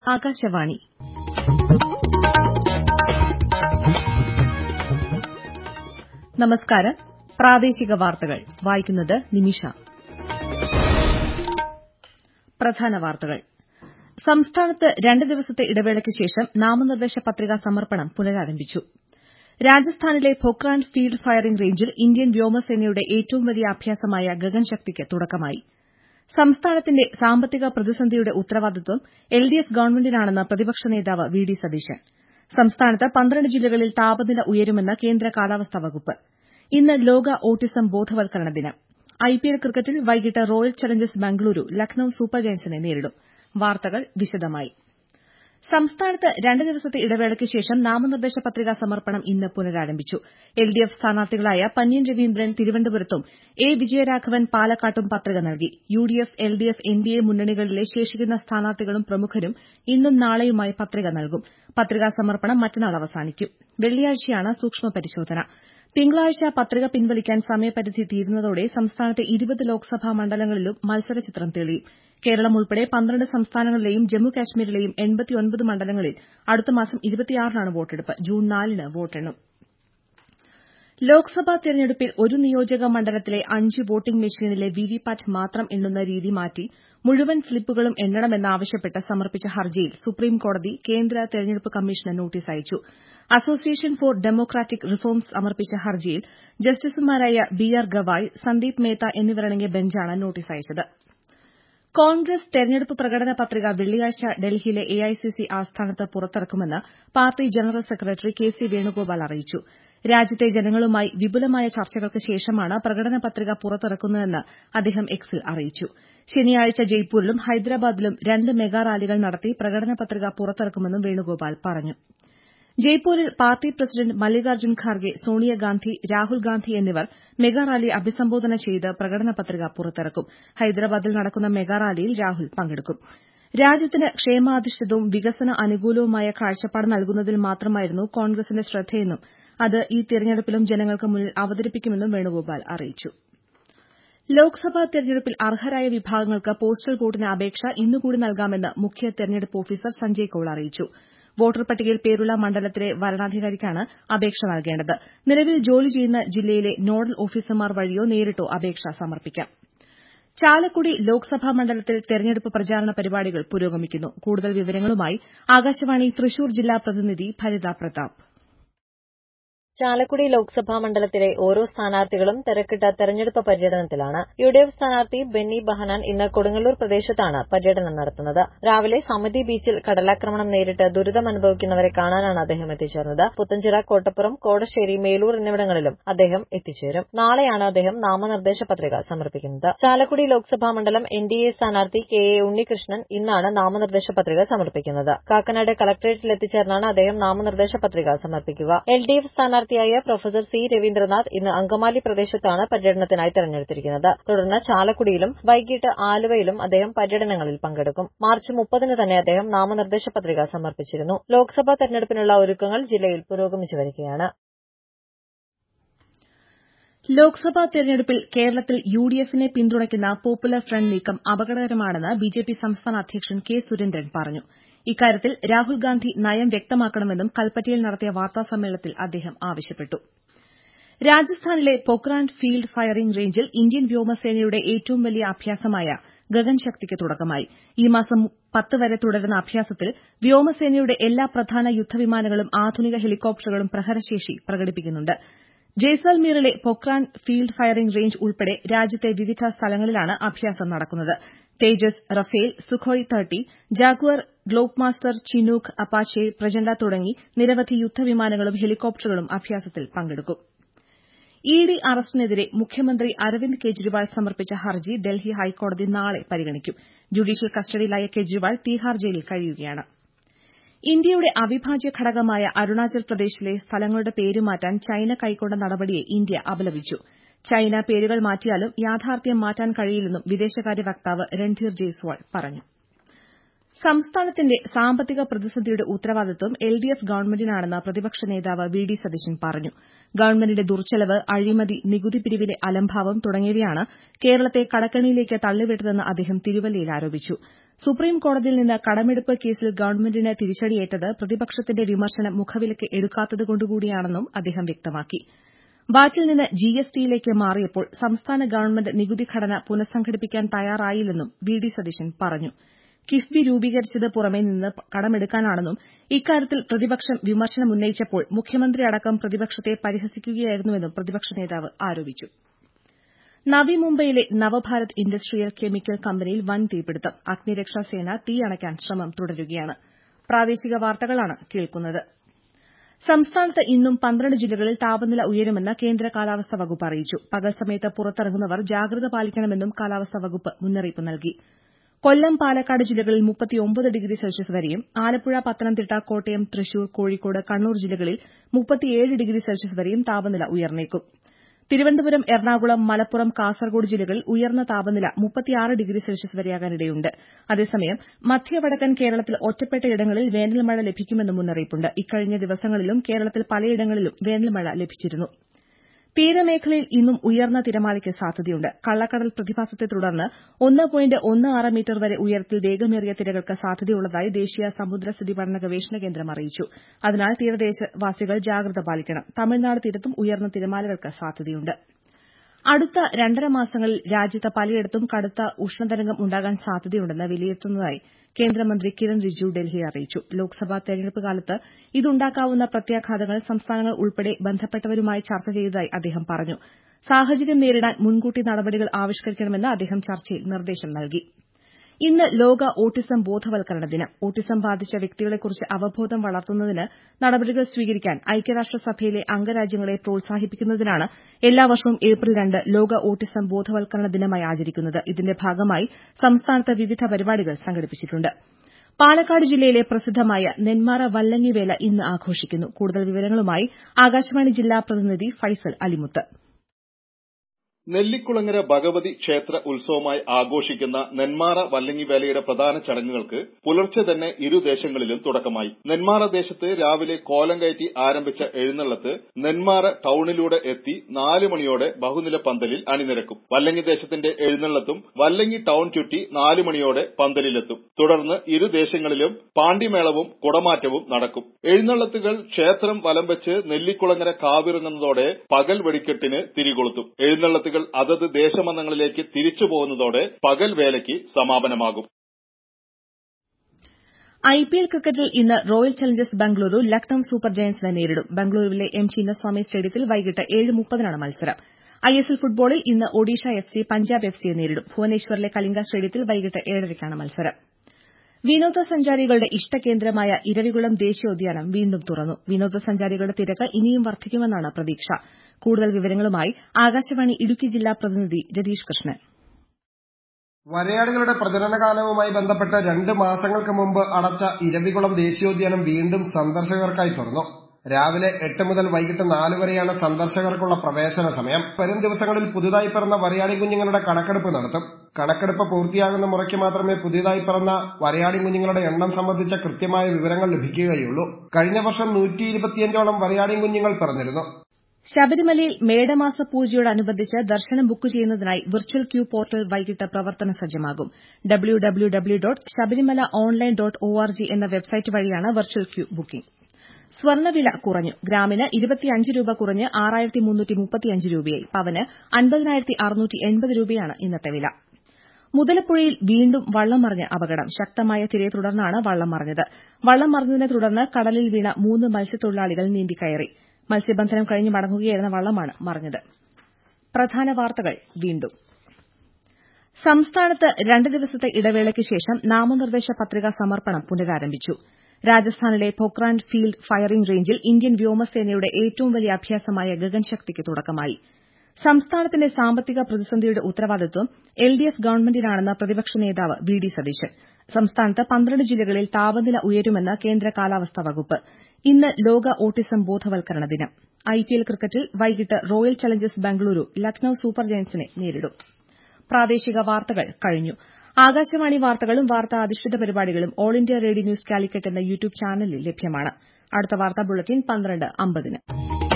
ആകാശവാണി നമസ്കാരം പ്രാദേശിക വാർത്തകൾ വായിക്കുന്നത് നിമിഷ പ്രധാന വാർത്തകൾ സംസ്ഥാനത്ത് രണ്ട് ദിവസത്തെ ഇടവേളയ്ക്ക് ശേഷം നാമനിർദ്ദേശ പത്രികാ സമർപ്പണം പുനരാരംഭിച്ചു രാജസ്ഥാനിലെ പൊക്രാൻ ഫീൽഡ് ഫയറിംഗ് റേഞ്ചിൽ ഇന്ത്യൻ വ്യോമസേനയുടെ ഏറ്റവും വലിയ അഭ്യാസമായ ഗഗൻശക്തിക്ക് തുടക്കമായി സംസ്ഥാനത്തിന്റെ സാമ്പത്തിക പ്രതിസന്ധിയുടെ ഉത്തരവാദിത്വം എൽഡിഎഫ് ഗവൺമെന്റിനാണെന്ന് പ്രതിപക്ഷ നേതാവ് വി ഡി സതീശൻ സംസ്ഥാനത്ത് പന്ത്രണ്ട് ജില്ലകളിൽ താപനില ഉയരുമെന്ന് കേന്ദ്ര കാലാവസ്ഥാ വകുപ്പ് ഇന്ന് ലോക ഓട്ടിസം ബോധവൽക്കരണ ദിനം ഐപിഎൽ ക്രിക്കറ്റിൽ വൈകിട്ട് Royal Challengers Bengaluru Lucknow Super ജയന്റ്സിനെ നേരിടും വാർത്തകൾ വിശദമായി സംസ്ഥാനത്ത് രണ്ട് ദിവസത്തെ ഇടവേളയ്ക്ക് ശേഷം നാമനിർദ്ദേശ പത്രികാ സമർപ്പണം ഇന്ന് പുനരാരംഭിച്ചു എൽഡിഎഫ് സ്ഥാനാർത്ഥികളായ പന്ന്യൻ രവീന്ദ്രൻ തിരുവനന്തപുരത്തും എ വിജയരാഘവൻ പാലക്കാട്ടും പത്രിക നൽകി യുഡിഎഫ് എൽഡിഎഫ് എൻഡിഎ മുന്നണികളിലെ ശേഷിക്കുന്ന സ്ഥാനാർത്ഥികളും പ്രമുഖരും ഇന്നും നാളെയുമായി പത്രിക നൽകും പത്രികാ സമർപ്പണം മറ്റന്നാൾ അവസാനിക്കും വെള്ളിയാഴ്ചയാണ് സൂക്ഷ്മ പരിശോധന തിങ്കളാഴ്ച പത്രിക പിൻവലിക്കാൻ സമയപരിധി തീരുന്നതോടെ സംസ്ഥാനത്തെ ഇരുപത് ലോക്സഭാ മണ്ഡലങ്ങളിലും മത്സരചിത്രം തെളിയും കേരളം ഉൾപ്പെടെ പന്ത്രണ്ട് സംസ്ഥാനങ്ങളിലെയും ജമ്മു കാശ്മീരിലെയും മണ്ഡലങ്ങളിൽ അടുത്തമാസം നാണ് വോട്ടെടുപ്പ് ജൂൺ നാലിന് വോട്ടെണ്ണും ലോക്സഭാ തെരഞ്ഞെടുപ്പിൽ ഒരു നിയോജക മണ്ഡലത്തിലെ അഞ്ച് വോട്ടിംഗ് മെഷീനിലെ വിവിപാറ്റ് മാത്രം എണ്ണുന്ന രീതി മാറ്റി മുഴുവൻ സ്ലിപ്പുകളും എണ്ണണമെന്നാവശ്യപ്പെട്ട് സമർപ്പിച്ച ഹർജിയിൽ സുപ്രീംകോടതി കേന്ദ്ര തെരഞ്ഞെടുപ്പ് കമ്മീഷന് നോട്ടീസ് അയച്ചു അസോസിയേഷൻ ഫോർ ഡെമോക്രാറ്റിക് റിഫോംസ് സമർപ്പിച്ച ഹർജിയിൽ ജസ്റ്റിസുമാരായ ബി ആർ ഗവായ് സന്ദീപ് മേത്ത എന്നിവരടങ്ങിയ ബെഞ്ചാണ് നോട്ടീസ് അയച്ചത് കോൺഗ്രസ് തെരഞ്ഞെടുപ്പ് പ്രകടന പത്രിക വെള്ളിയാഴ്ച ഡൽഹിയിലെ എഐസിസി ആസ്ഥാനത്ത് പുറത്തിറക്കുമെന്ന് party general secretary K C Venugopal അറിയിച്ചു രാജ്യത്തെ ജനങ്ങളുമായി വിപുലമായ ചർച്ചകൾക്ക് ശേഷമാണ് പ്രകടന പത്രിക പുറത്തിറക്കുന്നതെന്ന് അദ്ദേഹം എക്സിൽ അറിയിച്ചു ശനിയാഴ്ച ജയ്പൂരിലും ഹൈദരാബാദിലും രണ്ട് മെഗാ റാലികൾ നടത്തി പ്രകടന പത്രിക പുറത്തിറക്കുമെന്നും വേണുഗോപാൽ പറഞ്ഞു ജയ്പൂരിൽ പാർട്ടി പ്രസിഡന്റ് മല്ലികാർജ്ജുൻ ഖാർഗെ സോണിയാഗാന്ധി രാഹുൽ ഗാന്ധി എന്നിവർ മെഗാ റാലി അഭിസംബോധന ചെയ്ത് പ്രകടന പത്രിക പുറത്തിറക്കും ഹൈദരാബാദിൽ നടക്കുന്ന മെഗാ റാലിയിൽ രാഹുൽ പങ്കെടുക്കും രാജ്യത്തിന് ക്ഷേമാധിഷ്ഠിതവും വികസന അനുകൂലവുമായ കാഴ്ചപ്പാട് നൽകുന്നതിൽ മാത്രമായിരുന്നു കോൺഗ്രസിന്റെ ശ്രദ്ധയെന്നും അത് ഈ തെരഞ്ഞെടുപ്പിലും ജനങ്ങൾക്ക് മുന്നിൽ അവതരിപ്പിക്കുമെന്നും വേണുഗോപാൽ അറിയിച്ചു ലോക്സഭാ തെരഞ്ഞെടുപ്പിൽ അർഹരായ വിഭാഗങ്ങൾക്ക് പോസ്റ്റൽ വോട്ടിന് അപേക്ഷ ഇന്നുകൂടി നൽകാമെന്ന് മുഖ്യ തെരഞ്ഞെടുപ്പ് ഓഫീസർ സഞ്ജയ് കൌൾ അറിയിച്ചു വോട്ടർ പട്ടികയിൽ പേരുള്ള മണ്ഡലത്തിലെ വരണാധികാരിക്കാണ് അപേക്ഷ നൽകേണ്ടത് നിലവിൽ ജോലി ചെയ്യുന്ന ജില്ലയിലെ നോഡൽ ഓഫീസർമാർ വഴിയോ നേരിട്ടോ അപേക്ഷ സമർപ്പിക്കാം ചാലക്കുടി ലോക്സഭാ മണ്ഡലത്തിൽ തെരഞ്ഞെടുപ്പ് പ്രചാരണ പരിപാടികൾ പുരോഗമിക്കുന്നു കൂടുതൽ വിവരങ്ങളുമായി ആകാശവാണി തൃശൂർ ജില്ലാ പ്രതിനിധി ഭരിത പ്രതാപ് ചാലക്കുടി ലോക്സഭാ മണ്ഡലത്തിലെ ഓരോ സ്ഥാനാർത്ഥികളും തിരക്കിട്ട തെരഞ്ഞെടുപ്പ് പര്യടനത്തിലാണ് യു ഡി എഫ് സ്ഥാനാർത്ഥി ബെന്നി ബഹനാൻ ഇന്ന് കൊടുങ്ങല്ലൂർ പ്രദേശത്താണ് പര്യടനം നടത്തുന്നത് രാവിലെ സമിതി ബീച്ചിൽ കടലാക്രമണം നേരിട്ട് ദുരിതമനുഭവിക്കുന്നവരെ കാണാനാണ് അദ്ദേഹം എത്തിച്ചേർന്നത് പുത്തഞ്ചിറ കോട്ടപ്പുറം കോടശ്ശേരി മേലൂർ എന്നിവിടങ്ങളിലും അദ്ദേഹം എത്തിച്ചേരും നാളെയാണ് അദ്ദേഹം നാമനിർദ്ദേശ പത്രിക സമർപ്പിക്കുന്നത് ചാലക്കുടി ലോക്സഭാ മണ്ഡലം എൻ ഡി എ സ്ഥാനാർത്ഥി കെ എ ഉണ്ണികൃഷ്ണൻ ഇന്നാണ് നാമനിർദ്ദേശ പത്രിക സമർപ്പിക്കുന്നത് കാക്കനാട് കളക്ടറേറ്റിൽ എത്തിച്ചേർന്നാണ് അദ്ദേഹം നാമനിർദ്ദേശ പത്രിക സമർപ്പിക്കുക എൽ ഡി എഫ് സ്ഥാനാർത്ഥി സ്ഥാനാർത്ഥിയായ പ്രൊഫസർ സി രവീന്ദ്രനാഥ് ഇന്ന് അങ്കമാലി പ്രദേശത്താണ് പര്യടനത്തിനായി തെരഞ്ഞെടുത്തിരിക്കുന്നത് തുടർന്ന് ചാലക്കുടിയിലും വൈകിട്ട് ആലുവയിലും അദ്ദേഹം പര്യടനങ്ങളിൽ പങ്കെടുക്കും മാർച്ച് മുപ്പതിന് തന്നെ അദ്ദേഹം നാമനിർദ്ദേശ പത്രിക സമർപ്പിച്ചിരുന്നു ലോക്സഭാ തെരഞ്ഞെടുപ്പിനുള്ള ഒരുക്കങ്ങൾ ജില്ലയിൽ പുരോഗമിച്ചു വരികയാണ് ലോക്സഭാ തെരഞ്ഞെടുപ്പിൽ കേരളത്തിൽ യുഡിഎഫിനെ പിന്തുണയ്ക്കുന്ന പോപ്പുലർ ഫ്രണ്ട് നീക്കം അപകടകരമാണെന്ന് ബിജെപി സംസ്ഥാന അധ്യക്ഷൻ കെ സുരേന്ദ്രൻ പറഞ്ഞു ഇക്കാര്യത്തിൽ രാഹുൽ ഗാന്ധി നയം വ്യക്തമാക്കണമെന്നും കൽപ്പറ്റയിൽ നടത്തിയ വാർത്താസമ്മേളനത്തിൽ അദ്ദേഹം ആവശ്യപ്പെട്ടു രാജസ്ഥാനിലെ പൊക്രാൻ ഫീൽഡ് ഫയറിംഗ് റേഞ്ചിൽ ഇന്ത്യൻ വ്യോമസേനയുടെ ഏറ്റവും വലിയ അഭ്യാസമായ ഗഗൻശക്തിക്ക് തുടക്കമായി ഈ മാസം പത്ത് വരെ തുടരുന്ന അഭ്യാസത്തിൽ വ്യോമസേനയുടെ എല്ലാ പ്രധാന യുദ്ധവിമാനങ്ങളും ആധുനിക ഹെലികോപ്റ്ററുകളും പ്രഹരശേഷി പ്രകടിപ്പിക്കുന്നുണ്ട് ജയ്സാൽമീറിലെ പൊക്രാൻ ഫീൽഡ് ഫയറിംഗ് റേഞ്ച് ഉൾപ്പെടെ രാജ്യത്തെ വിവിധ സ്ഥലങ്ങളിലാണ് അഭ്യാസം നടക്കുന്നത് Tejas Rafale Sukhoi thirty Jaguar Globemaster Chinook Apache Prachand തുടങ്ങി നിരവധി യുദ്ധവിമാനങ്ങളും ഹെലികോപ്റ്ററുകളും അഭ്യാസത്തിൽ പങ്കെടുക്കും ഇ ഡി അറസ്റ്റിനെതിരെ മുഖ്യമന്ത്രി അരവിന്ദ് കെജ്രിവാൾ സമർപ്പിച്ച ഹർജി ഡൽഹി ഹൈക്കോടതി നാളെ പരിഗണിക്കും ജുഡീഷ്യൽ കസ്റ്റഡിയിലായ കെജ്രിവാൾ തീഹാർ ജയിലിൽ കഴിയുകയാണ് ഇന്ത്യയുടെ അവിഭാജ്യ ഘടകമായ അരുണാചൽ പ്രദേശിലെ സ്ഥലങ്ങളുടെ പേരുമാറ്റാൻ ചൈന കൈക്കൊണ്ട നടപടിയെ ഇന്ത്യ അപലപിച്ചു ചൈന പേരുകൾ മാറ്റിയാലും യാഥാർത്ഥ്യം മാറ്റാൻ കഴിയില്ലെന്നും വിദേശകാര്യ വക്താവ് രൺധീർ ജയ്സ്വാൾ പറഞ്ഞു സംസ്ഥാനത്തിന്റെ സാമ്പത്തിക പ്രതിസന്ധിയുടെ ഉത്തരവാദിത്വം എൽഡിഎഫ് ഗവൺമെന്റിനാണെന്ന് പ്രതിപക്ഷ നേതാവ് വി ഡി സതീശൻ പറഞ്ഞു ഗവൺമെന്റിന്റെ ദുർച്ചെലവ് അഴിമതി നികുതി പിരിവിലെ അലംഭാവം തുടങ്ങിയവയാണ് കേരളത്തെ കടക്കെണിയിലേക്ക് തള്ളിവിട്ടതെന്ന് അദ്ദേഹം തിരുവല്ലയിൽ ആരോപിച്ചു സുപ്രീം കോടതിയിൽ നിന്ന് കടമെടുപ്പ് കേസിൽ ഗവൺമെന്റിന് തിരിച്ചടിയേറ്റത് പ്രതിപക്ഷത്തിന്റെ വിമർശനം മുഖവിലയ്ക്ക് എടുക്കാത്തതുകൊണ്ടുകൂടിയാണെന്നും അദ്ദേഹം വ്യക്തമാക്കി വാറ്റിൽ നിന്ന് ജിഎസ്ടിയിലേക്ക് മാറിയപ്പോൾ സംസ്ഥാന ഗവൺമെന്റ് നികുതി ഘടന പുനഃസംഘടിപ്പിക്കാൻ തയ്യാറായില്ലെന്നും വി ഡി സതീശൻ പറഞ്ഞു കിഫ്ബി രൂപീകരിച്ചത് പുറമെ നിന്ന് കടമെടുക്കാനാണെന്നും ഇക്കാര്യത്തിൽ പ്രതിപക്ഷം വിമർശനമുന്നയിച്ചപ്പോൾ മുഖ്യമന്ത്രി അടക്കം പ്രതിപക്ഷത്തെ പരിഹസിക്കുകയായിരുന്നുവെന്നും പ്രതിപക്ഷ നേതാവ് ആരോപിച്ചു നവി മുംബൈയിലെ നവഭാരത് ഇൻഡസ്ട്രിയൽ കെമിക്കൽ കമ്പനിയിൽ വൻ തീപിടുത്തം അഗ്നിരക്ഷാസേന തീ അണയ്ക്കാൻ ശ്രമം തുടരുകയാണ് പ്രാദേശിക വാർത്തകളാണ് കേൾക്കുന്നത് സംസ്ഥാനത്ത് ഇന്നും പന്ത്രണ്ട് ജില്ലകളിൽ താപനില ഉയരുമെന്ന് കേന്ദ്ര കാലാവസ്ഥാ വകുപ്പ് അറിയിച്ചു പകൽ സമയത്ത് പുറത്തിറങ്ങുന്നവർ ജാഗ്രത പാലിക്കണമെന്നും കാലാവസ്ഥാ വകുപ്പ് മുന്നറിയിപ്പ് നൽകി കൊല്ലം പാലക്കാട് ജില്ലകളിൽ മുപ്പത്തിയൊമ്പത് ഡിഗ്രി സെൽഷ്യസ് വരെയും ആലപ്പുഴ പത്തനംതിട്ട കോട്ടയം തൃശൂർ കോഴിക്കോട് കണ്ണൂർ ജില്ലകളിൽ മുപ്പത്തിയേഴ് ഡിഗ്രി സെൽഷ്യസ് വരെയും താപനില ഉയർന്നേക്കും തിരുവനന്തപുരം എറണാകുളം മലപ്പുറം കാസർഗോഡ് ജില്ലകളിൽ ഉയർന്ന താപനില മുപ്പത്തിയാറ് ഡിഗ്രി സെൽഷ്യസ് വരെയാകാനിടയുണ്ട് അതേസമയം മധ്യ വടക്കൻ കേരളത്തിൽ ഒറ്റപ്പെട്ടയിടങ്ങളിൽ വേനൽ മഴ ലഭിക്കുമെന്ന് മുന്നറിയിപ്പുണ്ട് ഇക്കഴിഞ്ഞ ദിവസങ്ങളിലും കേരളത്തിൽ പലയിടങ്ങളിലും വേനൽ മഴ ലഭിച്ചിരുന്നു തീരമേഖലയിൽ ഇന്നും ഉയർന്ന തിരമാലയ്ക്ക് സാധ്യതയുണ്ട് കള്ളക്കടൽ പ്രതിഭാസത്തെ തുടർന്ന് ഒന്ന് പോയിന്റ് ഒന്ന് ആറ് മീറ്റർ വരെ ഉയരത്തിൽ വേഗമേറിയ തിരകൾക്ക് സാധ്യതയുള്ളതായി ദേശീയ സമുദ്രസ്ഥിതി പഠന ഗവേഷണ കേന്ദ്രം അറിയിച്ചു അതിനാൽ തീരദേശവാസികൾ ജാഗ്രത പാലിക്കണം തമിഴ്നാട് തീരത്തും ഉയർന്ന തിരമാലകൾക്ക് സാധ്യതയുണ്ട് അടുത്ത രണ്ടര മാസങ്ങളിൽ രാജ്യത്ത് പലയിടത്തും കടുത്ത ഉഷ്ണതരംഗം ഉണ്ടാകാൻ സാധ്യതയുണ്ടെന്ന് വിലയിരുത്തുന്നതായി കേന്ദ്രമന്ത്രി കിരൺ റിജിജു ഡൽഹിയിൽ അറിയിച്ചു ലോക്സഭാ തെരഞ്ഞെടുപ്പ് കാലത്ത് ഇതുണ്ടാക്കാവുന്ന പ്രത്യാഘാതങ്ങൾ സംസ്ഥാനങ്ങൾ ഉൾപ്പെടെ ബന്ധപ്പെട്ടവരുമായി ചർച്ച ചെയ്തതായി അദ്ദേഹം പറഞ്ഞു സാഹചര്യം നേരിടാൻ മുൻകൂട്ടി നടപടികൾ ആവിഷ്കരിക്കണമെന്ന് അദ്ദേഹം ചർച്ചയിൽ നിർദ്ദേശം നൽകി ഇന്ന് ലോക ഓട്ടിസം ബോധവൽക്കരണ ദിനം ഓട്ടിസം ബാധിച്ച വ്യക്തികളെക്കുറിച്ച് അവബോധം വളർത്തുന്നതിന് നടപടികൾ സ്വീകരിക്കാൻ ഐക്യരാഷ്ട്രസഭയിലെ അംഗരാജ്യങ്ങളെ പ്രോത്സാഹിപ്പിക്കുന്നതിനാണ് എല്ലാ വർഷവും ഏപ്രിൽ രണ്ട് ലോക ഓട്ടിസം ബോധവൽക്കരണ ദിനമായി ആചരിക്കുന്നത് ഇതിന്റെ ഭാഗമായി സംസ്ഥാനത്ത് വിവിധ പരിപാടികൾ സംഘടിപ്പിച്ചിട്ടുണ്ട് പാലക്കാട് ജില്ലയിലെ പ്രസിദ്ധമായ നെന്മാറ വല്ലങ്ങിവേല ഇന്ന് ആഘോഷിക്കുന്നു കൂടുതൽ വിവരങ്ങളുമായി ആകാശവാണി ജില്ലാ പ്രതിനിധി ഫൈസൽ അലിമുത്ത് നെല്ലിക്കുളങ്ങര ഭഗവതി ക്ഷേത്ര ഉത്സവമായി ആഘോഷിക്കുന്ന നെന്മാറ വല്ലങ്ങിവേലയുടെ പ്രധാന ചടങ്ങുകൾക്ക് പുലർച്ചെ തന്നെ ഇരു ദേശങ്ങളിലും തുടക്കമായി നെന്മാറ ദേശത്ത് രാവിലെ കോലം കയറ്റി ആരംഭിച്ച എഴുന്നള്ളത്ത് നെന്മാറ ടൌണിലൂടെ എത്തി നാല് മണിയോടെ ബഹുനില പന്തലിൽ അണിനിരക്കും വല്ലങ്ങി ദേശത്തിന്റെ എഴുന്നള്ളത്തും വല്ലങ്ങി ടൌൺ ചുറ്റി നാല് മണിയോടെ പന്തലിലെത്തും തുടർന്ന് ഇരു ദേശങ്ങളിലും പാണ്ടിമേളവും കുടമാറ്റവും നടക്കും എഴുന്നള്ളത്തുകൾ ക്ഷേത്രം വലം വെച്ച് നെല്ലിക്കുളങ്ങര കാവിറങ്ങുന്നതോടെ പകൽ വെടിക്കെട്ടിന് തിരികൊളുത്തും എഴുന്നള്ളത്തുകൾ അതത് ദേശമന്നങ്ങളിലേക്ക് തിരിച്ചു പോകുന്നതോടെ പകൽ വേലയ്ക്ക് സമാപനമാകും ഐപിഎൽ ക്രിക്കറ്റിൽ ഇന്ന് Royal Challengers Bengaluru Lucknow Super ജയന്റ്സിനെ നേരിടും ബംഗളൂരുവിലെ എം ചിന്നസ്വാമി സ്റ്റേഡിയത്തിൽ വൈകിട്ട് ഏഴ് മുപ്പതിനാണ് മത്സരം ഐഎസ്എൽ ഫുട്ബോളിൽ ഇന്ന് ഒഡീഷ എഫ്സി പഞ്ചാബ് എഫ്സിയെ നേരിടും ഭുവനേശ്വറിലെ കലിംഗ സ്റ്റേഡിയത്തിൽ വൈകിട്ട് ഏഴരയ്ക്കാണ് മത്സരം വിനോദസഞ്ചാരികളുടെ ഇഷ്ടകേന്ദ്രമായ ഇരവികുളം ദേശീയോദ്യാനം വീണ്ടും തുറന്നു വിനോദസഞ്ചാരികളുടെ തിരക്ക് ഇനിയും വർദ്ധിക്കുമെന്നാണ് പ്രതീക്ഷ കൂടുതൽ വിവരങ്ങളുമായി ആകാശവാണി ഇടുക്കി ജില്ലാ പ്രതിനിധി രതീഷ് കൃഷ്ണൻ വരയാടുകളുടെ പ്രജനനകാലവുമായി ബന്ധപ്പെട്ട് രണ്ട് മാസങ്ങൾക്ക് മുമ്പ് അടച്ച ഇരവികുളം ദേശീയോദ്യാനം വീണ്ടും സന്ദർശകർക്കായി തുറന്നു രാവിലെ എട്ട് മുതൽ വൈകിട്ട് നാല് വരെയാണ് സന്ദർശകർക്കുള്ള പ്രവേശന സമയം വരും ദിവസങ്ങളിൽ പുതുതായി പിറന്ന വരയാടി കുഞ്ഞുങ്ങളുടെ കണക്കെടുപ്പ് നടത്തും കണക്കെടുപ്പ് പൂർത്തിയാകുന്ന മുറയ്ക്ക് മാത്രമേ പുതിയതായി പിറന്ന വരയാടി കുഞ്ഞുങ്ങളുടെ എണ്ണം സംബന്ധിച്ച കൃത്യമായ വിവരങ്ങൾ ലഭിക്കുകയുള്ളൂ കഴിഞ്ഞ വർഷം നൂറ്റി ഇരുപത്തിയഞ്ചോളം വരയാടി കുഞ്ഞുങ്ങൾ പിറന്നിരുന്നു ശബരിമലയിൽ മേടമാസ പൂജയോടനുബന്ധിച്ച് ദർശനം ബുക്ക് ചെയ്യുന്നതിനായി വിർച്വൽ ക്യൂ പോർട്ടൽ വൈകിട്ട് പ്രവർത്തന സജ്ജമാകും W W W dot Sabarimala online dot O R G എന്ന വെബ്സൈറ്റ് വഴിയാണ് വെർച്വൽ ക്യൂ ബുക്കിംഗ് സ്വർണ്ണവില കുറഞ്ഞു ഗ്രാമിന് ഇരുപത്തിയഞ്ച് രൂപ കുറഞ്ഞ് ആറായിരത്തി മുന്നൂറ്റി മുപ്പത്തിയഞ്ച് രൂപയായി പവന് അൻപതിനായിരത്തി അറുന്നൂറ്റി എൺപത് രൂപയാണ് ഇന്നത്തെ വില മുതലപ്പുഴയിൽ വീണ്ടും വള്ളം മറിഞ്ഞ് അപകടം ശക്തമായ തിരയെ തുടർന്നാണ് വള്ളം മറിഞ്ഞത് വള്ളം മറിഞ്ഞതിനെ തുടർന്ന് കടലിൽ വീണ മൂന്ന് മത്സ്യത്തൊഴിലാളികൾ നീന്തിക്കയറി മത്സ്യബന്ധനം കഴിഞ്ഞ് മടങ്ങുകയായിരുന്ന വള്ളമാണ് മറിഞ്ഞത് പ്രധാന വാർത്തകൾ വീണ്ടും സംസ്ഥാനത്ത് രണ്ട് ദിവസത്തെ ഇടവേളയ്ക്ക് ശേഷം നാമനിർദ്ദേശ പത്രികാ സമർപ്പണം പുനരാരംഭിച്ചു രാജസ്ഥാനിലെ പൊക്രാൻ ഫീൽഡ് ഫയറിംഗ് റേഞ്ചിൽ ഇന്ത്യൻ വ്യോമസേനയുടെ ഏറ്റവും വലിയ അഭ്യാസമായ ഗഗൻശക്തിക്ക് തുടക്കമായി സംസ്ഥാനത്തിന്റെ സാമ്പത്തിക പ്രതിസന്ധിയുടെ ഉത്തരവാദിത്വം എൽഡിഎഫ് ഗവൺമെന്റിനാണെന്ന് പ്രതിപക്ഷ നേതാവ് വി ഡി സതീശൻ സംസ്ഥാനത്ത് പന്ത്രണ്ട് ജില്ലകളിൽ താപനില ഉയരുമെന്ന് കേന്ദ്ര കാലാവസ്ഥാ വകുപ്പ് ഇന്ന് ലോക ഓട്ടിസം ബോധവൽക്കരണ ദിനം ഐപിഎൽ ക്രിക്കറ്റിൽ വൈകിട്ട് Royal Challengers Bengaluru Lucknow Super ജയന്റ്സിനെ നേരിടും പ്രാദേശിക വാർത്തകൾ കഴിഞ്ഞു ആകാശവാണി വാർത്തകളും വാർത്താ അധിഷ്ഠിത പരിപാടികളും All India Radio News Calicut എന്ന യൂട്യൂബ് ചാനലിൽ ലഭ്യമാണ് അടുത്ത വാർത്താ ബുള്ളറ്റിൻ പന്ത്രണ്ട് അമ്പതിന്